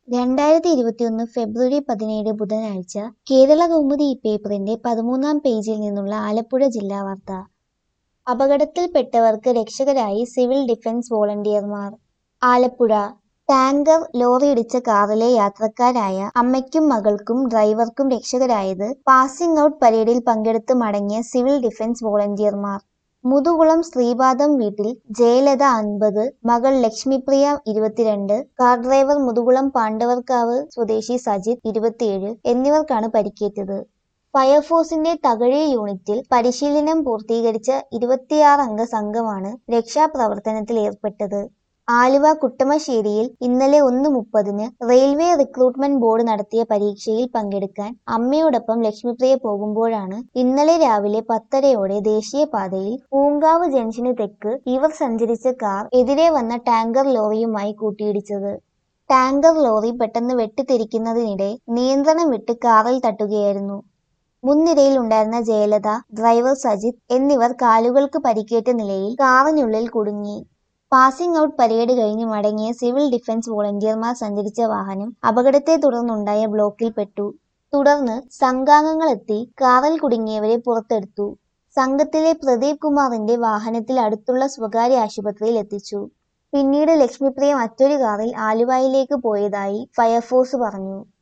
രണ്ടായിരത്തി ഇരുപത്തിയൊന്ന് ഫെബ്രുവരി പതിനേഴ് ബുധനാഴ്ച കേരള കൗമുദി ഈ പേപ്പറിന്റെ പതിമൂന്നാം പേജിൽ നിന്നുള്ള ആലപ്പുഴ ജില്ലാ വാർത്ത അപകടത്തിൽപ്പെട്ടവർക്ക് രക്ഷകരായി സിവിൽ ഡിഫൻസ് വോളണ്ടിയർമാർ ആലപ്പുഴ ടാങ്കർ ലോറിയിടിച്ച കാറിലെ യാത്രക്കാരായ അമ്മയ്ക്കും മകൾക്കും ഡ്രൈവർക്കും രക്ഷകരായത് പാസിംഗ് ഔട്ട് പരേഡിൽ പങ്കെടുത്ത് മടങ്ങിയ സിവിൽ ഡിഫൻസ് വോളണ്ടിയർമാർ മുതുകുളം ശ്രീപാദം വീട്ടിൽ ജയലത അൻപത് മകൾ ലക്ഷ്മിപ്രിയ ഇരുപത്തിരണ്ട് കാർ ഡ്രൈവർ മുതുകുളം പാണ്ഡവർക്കാവ് സ്വദേശി സജിത് ഇരുപത്തിയേഴ് എന്നിവർക്കാണ് പരിക്കേറ്റത് ഫയർഫോഴ്സിന്റെ തകഴി യൂണിറ്റിൽ പരിശീലനം പൂർത്തീകരിച്ച ഇരുപത്തിയാറംഗ സംഘമാണ് രക്ഷാപ്രവർത്തനത്തിൽ ഏർപ്പെട്ടത് ആലുവ കുട്ടമശ്ശേരിയിൽ ഇന്നലെ ഒന്ന് മുപ്പതിന് റെയിൽവേ റിക്രൂട്ട്മെന്റ് ബോർഡ് നടത്തിയ പരീക്ഷയിൽ പങ്കെടുക്കാൻ അമ്മയോടൊപ്പം ലക്ഷ്മിപ്രിയ പോകുമ്പോഴാണ് ഇന്നലെ രാവിലെ പത്തരയോടെ ദേശീയപാതയിൽ പൂങ്കാവ് ജംഗ്ഷന് തെക്ക് ഇവർ സഞ്ചരിച്ച കാർ എതിരെ വന്ന ടാങ്കർ ലോറിയുമായി കൂട്ടിയിടിച്ചത് ടാങ്കർ ലോറി പെട്ടെന്ന് വെട്ടിത്തെറിക്കുന്നതിനിടെ നിയന്ത്രണം വിട്ട് കാറിൽ തട്ടുകയായിരുന്നു മുൻനിരയിൽ ഉണ്ടായിരുന്ന ജയലത ഡ്രൈവർ സജിത് എന്നിവർ കാലുകൾക്ക് പരിക്കേറ്റ നിലയിൽ കാറിനുള്ളിൽ കുടുങ്ങി പാസിംഗ് ഔട്ട് പരേഡ് കഴിഞ്ഞ് മടങ്ങിയ സിവിൽ ഡിഫൻസ് വോളണ്ടിയർമാർ സഞ്ചരിച്ച വാഹനം അപകടത്തെ തുടർന്നുണ്ടായ ബ്ലോക്കിൽപ്പെട്ടു തുടർന്ന് സംഘാംഗങ്ങളെത്തി കാറിൽ കുടുങ്ങിയവരെ പുറത്തെടുത്തു സംഘത്തിലെ പ്രദീപ് കുമാറിന്റെ വാഹനത്തിൽ അടുത്തുള്ള സ്വകാര്യ ആശുപത്രിയിൽ എത്തിച്ചു പിന്നീട് ലക്ഷ്മിപ്രിയ മറ്റൊരു കാറിൽ ആലുവയിലേക്ക് പോയതായി ഫയർഫോഴ്സ് പറഞ്ഞു